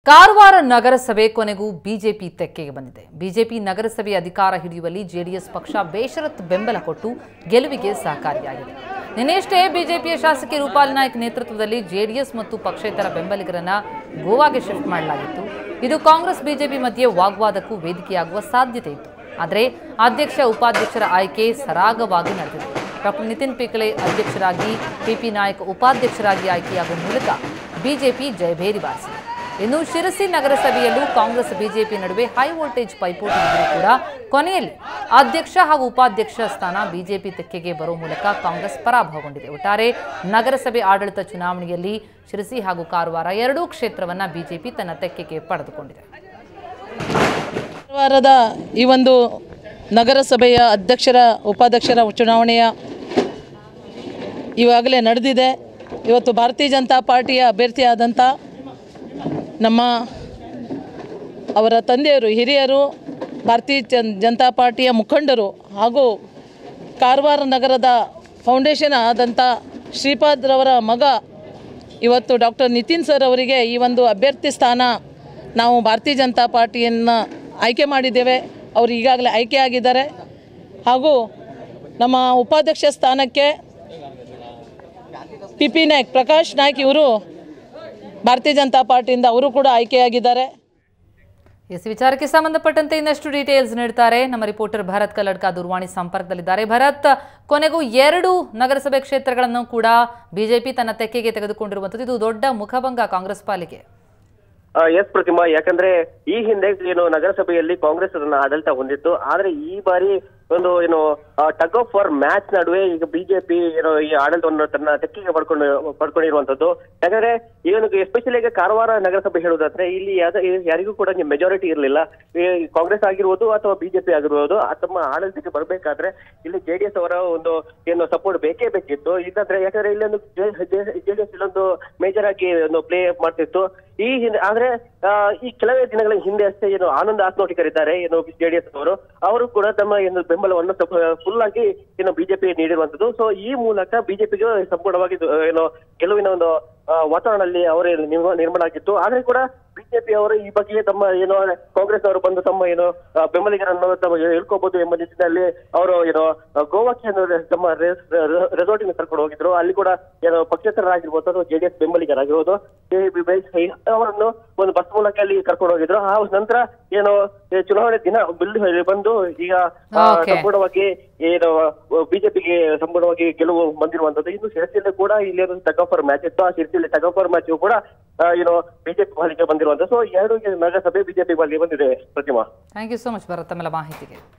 ಕಾರವಾರ ನಗರಸಭೆ ಕೊನೆಗೂ ಬಿಜೆಪಿ ತೆಕ್ಕೆಗೆ ಬಂದಿದೆ ಬಿಜೆಪಿ ನಗರಸಭೆ ಅಧಿಕಾರ ಹಿಡಿಯುವಲ್ಲಿ ಜೆಡಿಎಸ್ ಪಕ್ಷ ಬೇಷರತ್ ಬೆಂಬಲ ಕೊಟ್ಟು ಗೆಲುವಿಗೆ ಸಹಕಾರಿಯಾಗಿದೆ ನಿನ್ನೆಯಷ್ಟೇ ಬಿಜೆಪಿಯ ಶಾಸಕಿ ರೂಪಾಲ್ ನಾಯ್ಕ್ ನೇತೃತ್ವದಲ್ಲಿ ಜೆಡಿಎಸ್ ಮತ್ತು ಪಕ್ಷೇತರ ಬೆಂಬಲಿಗರನ್ನ ಗೋವಾಗೆ ಶಿಫ್ಟ್ ಮಾಡಲಾಗಿತ್ತು ಇದು ಕಾಂಗ್ರೆಸ್ ಬಿಜೆಪಿ ಮಧ್ಯೆ ವಾಗ್ವಾದಕ್ಕೂ ವೇದಿಕೆಯಾಗುವ ಸಾಧ್ಯತೆ ಇತ್ತು ಆದರೆ ಅಧ್ಯಕ್ಷ ಉಪಾಧ್ಯಕ್ಷರ ಆಯ್ಕೆ ಸರಾಗವಾಗಿ ನಡೆದಿದೆ ಡಾಕ್ಟರ್ ನಿತಿನ್ ಪಿಕಳೆ ಅಧ್ಯಕ್ಷರಾಗಿ ಪಿಪಿ ನಾಯಕ್ ಉಪಾಧ್ಯಕ್ಷರಾಗಿ ಆಯ್ಕೆಯಾಗುವ ಮೂಲಕ ಬಿಜೆಪಿ ಜಯಭೇರಿ ಬಾರಿಸಿದೆ ಇನ್ನು ಶಿರಸಿ ನಗರಸಭೆಯಲ್ಲೂ ಕಾಂಗ್ರೆಸ್ ಬಿಜೆಪಿ ನಡುವೆ ಹೈ ವೋಲ್ಟೇಜ್ ಪೈಪೋಟಿ ಇದ್ದರೂ ಕೂಡ ಕೊನೆಯಲ್ಲಿ ಅಧ್ಯಕ್ಷ ಹಾಗೂ ಉಪಾಧ್ಯಕ್ಷ ಸ್ಥಾನ ಬಿಜೆಪಿ ತೆಕ್ಕೆಗೆ ಬರುವ ಮೂಲಕ ಕಾಂಗ್ರೆಸ್ ಪರಾಭವಗೊಂಡಿದೆ ಒಟ್ಟಾರೆ ನಗರಸಭೆ ಆಡಳಿತ ಚುನಾವಣೆಯಲ್ಲಿ ಶಿರಸಿ ಹಾಗೂ ಕಾರವಾರ ಎರಡೂ ಕ್ಷೇತ್ರವನ್ನ ಬಿಜೆಪಿ ತನ್ನ ತೆಕ್ಕೆಗೆ ಪಡೆದುಕೊಂಡಿದೆ ಕಾರವಾರದ ಈ ಒಂದು ನಗರಸಭೆಯ ಅಧ್ಯಕ್ಷರ ಉಪಾಧ್ಯಕ್ಷರ ಚುನಾವಣೆಯ ಇವಾಗಲೇ ನಡೆದಿದೆ ಇವತ್ತು ಭಾರತೀಯ ಜನತಾ ಪಾರ್ಟಿಯ ಅಭ್ಯರ್ಥಿಯಾದಂಥ ನಮ್ಮ ಅವರ ತಂದೆಯರು ಹಿರಿಯರು ಭಾರತೀಯ ಜನ್ ಜನತಾ ಪಾರ್ಟಿಯ ಮುಖಂಡರು ಹಾಗೂ ಕಾರವಾರ ನಗರದ ಫೌಂಡೇಶನ್ ಆದಂಥ ಶ್ರೀಪಾದ್ರವರ ಮಗ ಇವತ್ತು ಡಾಕ್ಟರ್ ನಿತಿನ್ ಸರ್ ಅವರಿಗೆ ಈ ಒಂದು ಅಭ್ಯರ್ಥಿ ಸ್ಥಾನ ನಾವು ಭಾರತೀಯ ಜನತಾ ಪಾರ್ಟಿಯನ್ನು ಆಯ್ಕೆ ಮಾಡಿದ್ದೇವೆ ಅವರು ಈಗಾಗಲೇ ಆಯ್ಕೆ ಆಗಿದ್ದಾರೆ ಹಾಗೂ ನಮ್ಮ ಉಪಾಧ್ಯಕ್ಷ ಸ್ಥಾನಕ್ಕೆ ಪಿ ಪಿ ನಾಯ್ಕ್ ಪ್ರಕಾಶ್ ನಾಯ್ಕ್ ಇವರು ಭಾರತೀಯ ಜನತಾ ಪಾರ್ಟಿಯಿಂದ ಅವರು ಕೂಡ ಆಯ್ಕೆಯಾಗಿದ್ದಾರೆ ಎಸ್ ವಿಚಾರಕ್ಕೆ ಸಂಬಂಧಪಟ್ಟಂತೆ ಇನ್ನಷ್ಟು ಡೀಟೇಲ್ಸ್ ನೀಡ್ತಾರೆ ನಮ್ಮ ರಿಪೋರ್ಟರ್ ಭರತ್ ಕಲ್ಲಡ್ಕ ದೂರವಾಣಿ ಸಂಪರ್ಕದಲ್ಲಿದ್ದಾರೆ ಭರತ್ ಕೊನೆಗೂ ಎರಡು ನಗರಸಭೆ ಕ್ಷೇತ್ರಗಳನ್ನು ಕೂಡ ಬಿಜೆಪಿ ತನ್ನ ತೆಕ್ಕೆಗೆ ತೆಗೆದುಕೊಂಡಿರುವಂಥದ್ದು ಇದು ದೊಡ್ಡ ಮುಖಭಂಗ ಕಾಂಗ್ರೆಸ್ ಪಾಲಿಗೆ ಆ, ಎಸ್ ಪ್ರತಿಮಾ ಯಾಕಂದ್ರೆ ಈ ಹಿಂದೆ ಏನು ನಗರಸಭೆಯಲ್ಲಿ ಕಾಂಗ್ರೆಸ್ ಅದನ್ನ ಆಡಳಿತ ಹೊಂದಿತ್ತು ಆದ್ರೆ ಈ ಬಾರಿ ಒಂದು ಏನು ಟಗ್ ಆಫ್ ಫಾರ್ ಮ್ಯಾಚ್ ನಡುವೆ ಈಗ ಬಿಜೆಪಿ ಏನೋ ಈ ಆಡಳಿತವನ್ನು ತನ್ನ ತೆಕ್ಕೆಗೆ ಪಡ್ಕೊಂಡು ಪಡ್ಕೊಂಡಿರುವಂತದ್ದು ಯಾಕಂದ್ರೆ ಏನು ಎಸ್ಪೆಷಲಿ ಈಗ ಕಾರವಾರ ನಗರಸಭೆ ಹೇಳುವುದಾದ್ರೆ ಇಲ್ಲಿ ಯಾವ್ದ- ಯಾರಿಗೂ ಕೂಡ ಮೆಜಾರಿಟಿ ಇರಲಿಲ್ಲ ಕಾಂಗ್ರೆಸ್ ಆಗಿರ್ಬೋದು ಅಥವಾ ಬಿಜೆಪಿ ಆಗಿರ್ಬೋದು ಆ ತಮ್ಮ ಆಡಳಿತಕ್ಕೆ ಬರಬೇಕಾದ್ರೆ ಇಲ್ಲಿ ಜೆಡಿಎಸ್ ಅವರ ಒಂದು ಏನು ಸಪೋರ್ಟ್ ಬೇಕೇ ಬೇಕಿತ್ತು ಇಲ್ಲಾಂದ್ರೆ ಯಾಕಂದ್ರೆ ಇಲ್ಲೊಂದು ಜೆಡಿಎಸ್ ಇಲ್ಲೊಂದು ಮೇಜರ್ ಆಗಿ ಒಂದು ಪ್ಲೇ ಮಾಡ್ತಿತ್ತು ಈ ಹಿಂದೆ ಆದ್ರೆ ಆ, ಈ ಕೆಲವೇ ದಿನಗಳ ಹಿಂದೆ ಅಷ್ಟೇ ಏನು ಆನಂದ್ ಆತ್ಮೋಟಿಕರಿದ್ದಾರೆ ಏನು ಜೆಡಿಎಸ್ ಅವರು ಅವರು ಕೂಡ ತಮ್ಮ ಏನು ಬೆಂಬಲವನ್ನು ಫುಲ್ ಆಗಿ ಏನು ಬಿಜೆಪಿ ನೀಡಿರುವಂತದ್ದು ಸೊ ಈ ಮೂಲಕ ಬಿಜೆಪಿಗೆ ಸಂಪೂರ್ಣವಾಗಿ ಇದು, ಏನು ಗೆಲುವಿನ ಒಂದು ಆ, ವಾತಾವರಣದಲ್ಲಿ ಅವರೇ ನಿರ್ಮ- ನಿರ್ಮಾಣ ಆಗಿತ್ತು ಆದ್ರೆ ಕೂಡ ಬಿಜೆಪಿ ಅವರು ಈ ಬಗ್ಗೆ ತಮ್ಮ ಏನು ಕಾಂಗ್ರೆಸ್ ಅವರು ಬಂದು ತಮ್ಮ ಏನು ಆ, ಬೆಂಬಲಿಗರನ್ನು ತಮ್ಮ ಹೇಳ್ಕೋಬಹುದು ಎಂಬ ನಿಟ್ಟಿನಲ್ಲಿ ಅವರು ಏನು ಆ, ಗೋವಾಕ್ಕೆ ಏನು ತಮ್ಮ ರೆಸಾರ್ಟಿನ ಕರ್ಕೊಂಡು ಹೋಗಿದ್ರು ಅಲ್ಲಿ ಕೂಡ ಏನು ಪಕ್ಷೇತರರಾಗಿರ್ಬೋದು ಅಥವಾ ಜೆಡಿಎಸ್ ಬೆಂಬಲಿಗರಾಗಿರ್ಬೋದು ಈ ಬಿ- ಬಿ- ಅವರನ್ನು ಒಂದು ಬಸ್ ಮೂಲಕ ಅಲ್ಲಿ ಕರ್ಕೊಂಡು ಹೋಗಿದ್ರು ಆ ನಂತರ ಏನು ಈ ಚುನಾವಣೆ ದಿನ ಬಿಲ್ ಬಂದು ಈಗ ಆ, Okay. ಸಂಪೂರ್ಣವಾಗಿ ಏನು ಬಿಜೆಪಿಗೆ ಸಂಪೂರ್ಣವಾಗಿ ಗೆಲುವು ಬಂದಿರುವಂತದ್ದು ಇನ್ನು ಶಿರಸಿಯಲ್ಲಿ ಕೂಡ ಇಲ್ಲಿ ಒಂದು ಟಗ್ ಆಫರ್ ಮ್ಯಾಚ್ ಇತ್ತು ಆ ಶಿರಸಿಯಲ್ಲಿ ಟಗ್ ಆಫರ್ ಮ್ಯಾಚ್ ಕೂಡ ಆ, ಏನು ಬಿಜೆಪಿ ಪಾಲಿಗೆ ಬಂದಿರುವಂತ ಸೊ ಎರಡು ನಗರಸಭೆ ಬಿಜೆಪಿ ಪಾಲಿಗೆ ಬಂದಿದೆ Pratima thank you so much Bharat ತಮ್ಮೆಲ್ಲ ಮಾಹಿತಿಗೆ